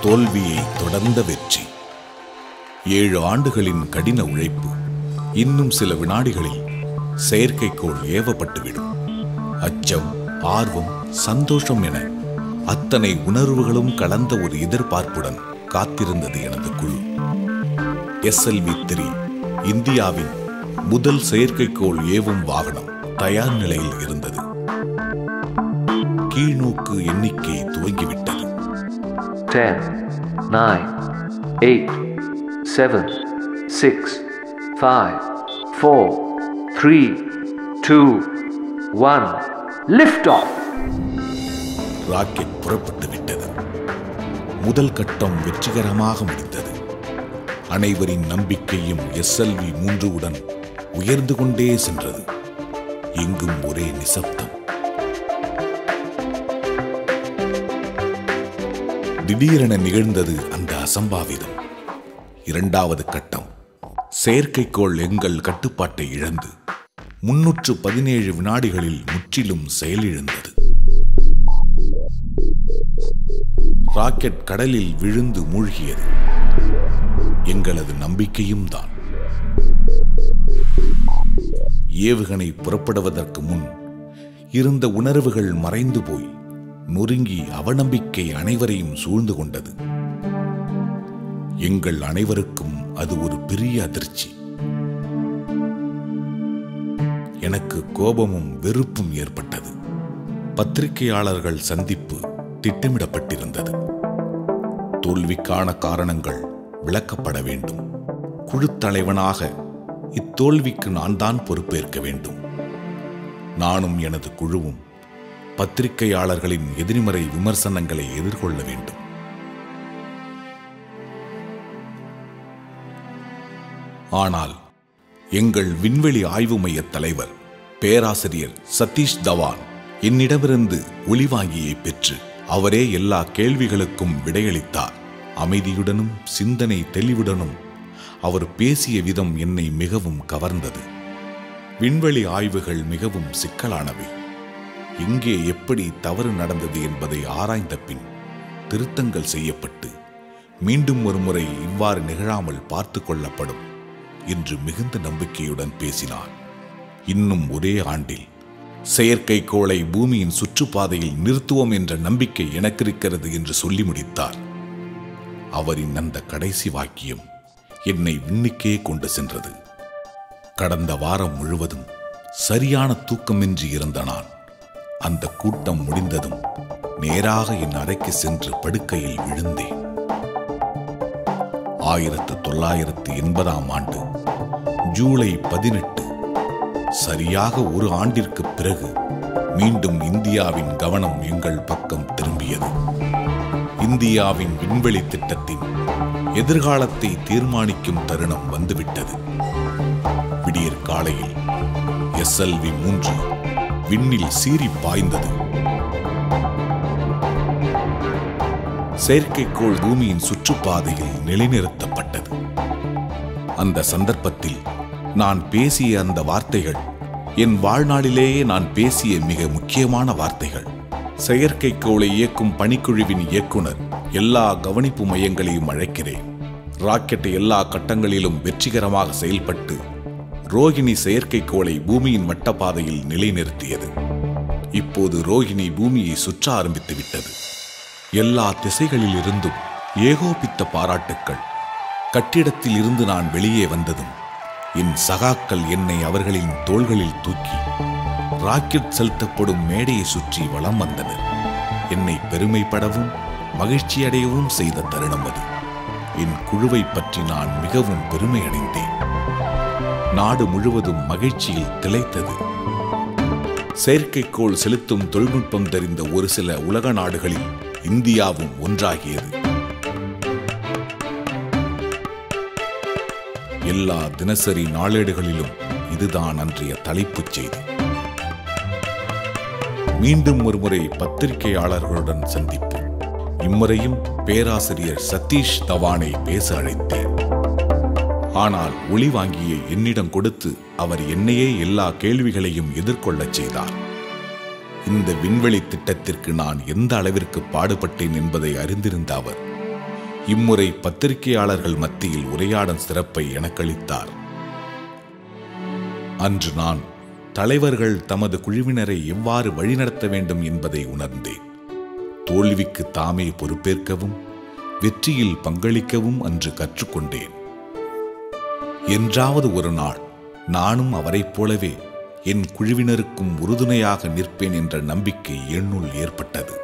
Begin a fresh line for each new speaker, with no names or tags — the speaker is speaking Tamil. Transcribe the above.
தோல்வியை தொடர்ந்த வெற்றி ஏழு ஆண்டுகளின் கடின உழைப்பு இன்னும் சில வினாடிகளில் செயற்கைக்கோள் ஏவப்பட்டுவிடும் அச்சம் ஆர்வம் சந்தோஷம் என அத்தனை உணர்வுகளும் கலந்த ஒரு எதிர்பார்ப்புடன் காத்திருந்தது எனது குழு எஸ்எல்வி த்ரீ இந்தியாவின் முதல் செயற்கைக்கோள் ஏவும் வாகனம் தயார் நிலையில் இருந்தது கீழ்நோக்கு எண்ணிக்கை துவங்கிவிட்டது
10, 9, 8, 7, 6, 5, 4, 3, 2, 1. Lift off!
ராக்கெட் புறப்பட்டு விட்டது முதல் கட்டம் வெற்றிகரமாக முடிந்தது அனைவரின் நம்பிக்கையும் எஸ்எல்வி மூன்று உடன் உயர்ந்து கொண்டே சென்றது எங்கும் ஒரே நிசப்தம் திடீரென நிகழ்ந்தது அந்த அசம்பாவிதம் இரண்டாவது கட்டம் செயற்கைக்கோள் எங்கள் கட்டுப்பாட்டை இழந்து முன்னூற்று பதினேழு வினாடிகளில் முற்றிலும் செயலிழந்தது ராக்கெட் கடலில் விழுந்து மூழ்கியது எங்களது நம்பிக்கையும் தான் ஏவுகணை புறப்படுவதற்கு முன் இருந்த உணர்வுகள் மறைந்து போய் நொறுங்கி அவநம்பிக்கை அனைவரையும் சூழ்ந்து கொண்டது எங்கள் அனைவருக்கும் அது ஒரு பெரிய அதிர்ச்சி எனக்கு கோபமும் வெறுப்பும் ஏற்பட்டது பத்திரிகையாளர்கள் சந்திப்பு திட்டமிடப்பட்டிருந்தது தோல்விக்கான காரணங்கள் விளக்கப்பட வேண்டும் குழுத் தலைவனாக இத்தோல்விக்கு நான் தான் பொறுப்பேற்க வேண்டும் நானும் எனது குழுவும் பத்திரிகையாளர்களின் எதிர்மறை விமர்சனங்களை எதிர்கொள்ள வேண்டும் ஆனால் எங்கள் விண்வெளி ஆய்வு மைய தலைவர் பேராசிரியர் சதீஷ் தவான் என்னிடமிருந்து ஒளிவாங்கியை பெற்று அவரே எல்லா கேள்விகளுக்கும் விடையளித்தார் அமைதியுடனும் சிந்தனை தெளிவுடனும் அவர் பேசிய விதம் என்னை மிகவும் கவர்ந்தது விண்வெளி ஆய்வுகள் மிகவும் சிக்கலானவை எங்கே எப்படி தவறு நடந்தது என்பதை ஆராய்ந்த பின் திருத்தங்கள் செய்யப்பட்டு மீண்டும் ஒரு முறை இவ்வாறு நிகழாமல் பார்த்து கொள்ளப்படும் என்று மிகுந்த நம்பிக்கையுடன் பேசினார் இன்னும் ஒரே ஆண்டில் செயற்கைக்கோளை பூமியின் சுற்றுப்பாதையில் நிறுத்துவோம் என்ற நம்பிக்கை எனக்கு இருக்கிறது என்று சொல்லி முடித்தார் அவரின் அந்த கடைசி வாக்கியம் என்னை விண்ணுக்கே கொண்டு சென்றது கடந்த வாரம் முழுவதும் சரியான தூக்கமின்றி இருந்த நான் அந்த கூட்டம் முடிந்ததும் நேராக என் அறைக்கு சென்று படுக்கையில் விழுந்தேன் ஆயிரத்து தொள்ளாயிரத்து எண்பதாம் ஆண்டு ஜூலை பதினெட்டு சரியாக ஒரு ஆண்டிற்கு பிறகு மீண்டும் இந்தியாவின் கவனம் எங்கள் பக்கம் திரும்பியது இந்தியாவின் விண்வெளி திட்டத்தின் எதிர்காலத்தை தீர்மானிக்கும் தருணம் வந்துவிட்டது விடியற் காலையில் எஸ்எல்வி மூன்று விண்ணில் சீறி பாய்ந்தது செயற்கைக்கோள் பூமியின் சுற்றுப்பாதையில் நிலைநிறுத்தப்பட்டது அந்த சந்தர்ப்பத்தில் நான் பேசிய அந்த வார்த்தைகள் என் வாழ்நாளிலேயே நான் பேசிய மிக முக்கியமான வார்த்தைகள் செயற்கைக்கோளை இயக்கும் பணிக்குழுவின் இயக்குனர் எல்லா கவனிப்பு மையங்களையும் அழைக்கிறேன் ராக்கெட் எல்லா கட்டங்களிலும் வெற்றிகரமாக செயல்பட்டு ரோகிணி செயற்கைக்கோளை பூமியின் வட்டப்பாதையில் நிலைநிறுத்தியது இப்போது ரோகிணி பூமியை சுற்ற ஆரம்பித்து விட்டது எல்லா திசைகளில் இருந்தும் ஏகோபித்த பாராட்டுக்கள் கட்டிடத்தில் இருந்து நான் வெளியே வந்ததும் என் சகாக்கள் என்னை அவர்களின் தோள்களில் தூக்கி ராக்கெட் செலுத்தப்படும் மேடையை சுற்றி வலம் வந்தனர் என்னை பெருமைப்படவும் மகிழ்ச்சியடையவும் செய்த தருணம் அது என் குழுவை பற்றி நான் மிகவும் பெருமை அடைந்தேன் நாடு முழுவதும் மகிழ்ச்சியில் திளைத்தது செயற்கைக்கோள் செலுத்தும் தொழில்நுட்பம் தெரிந்த ஒரு சில உலக நாடுகளில் இந்தியாவும் ஒன்றாகியது எல்லா தினசரி நாளேடுகளிலும் இதுதான் அன்றைய தலைப்புச் செய்தி மீண்டும் ஒருமுறை பத்திரிகையாளர்களுடன் சந்திப்பு இம்முறையும் பேராசிரியர் சதீஷ் தவானை பேச அழைத்தேன் ஆனால் ஒளி வாங்கியை என்னிடம் கொடுத்து அவர் என்னையே எல்லா கேள்விகளையும் எதிர்கொள்ளச் செய்தார் இந்த விண்வெளி திட்டத்திற்கு நான் எந்த அளவிற்கு பாடுபட்டேன் என்பதை அறிந்திருந்த அவர் இம்முறை பத்திரிகையாளர்கள் மத்தியில் உரையாடும் சிறப்பை எனக்களித்தார் அன்று நான் தலைவர்கள் தமது குழுவினரை எவ்வாறு வழிநடத்த வேண்டும் என்பதை உணர்ந்தேன் தோல்விக்கு தாமே பொறுப்பேற்கவும் வெற்றியில் பங்களிக்கவும் அன்று கற்றுக்கொண்டேன் என்றாவது ஒரு நாள் நானும் அவரைப் போலவே என் குழுவினருக்கும் உறுதுணையாக நிற்பேன் என்ற நம்பிக்கை என்னுள் ஏற்பட்டது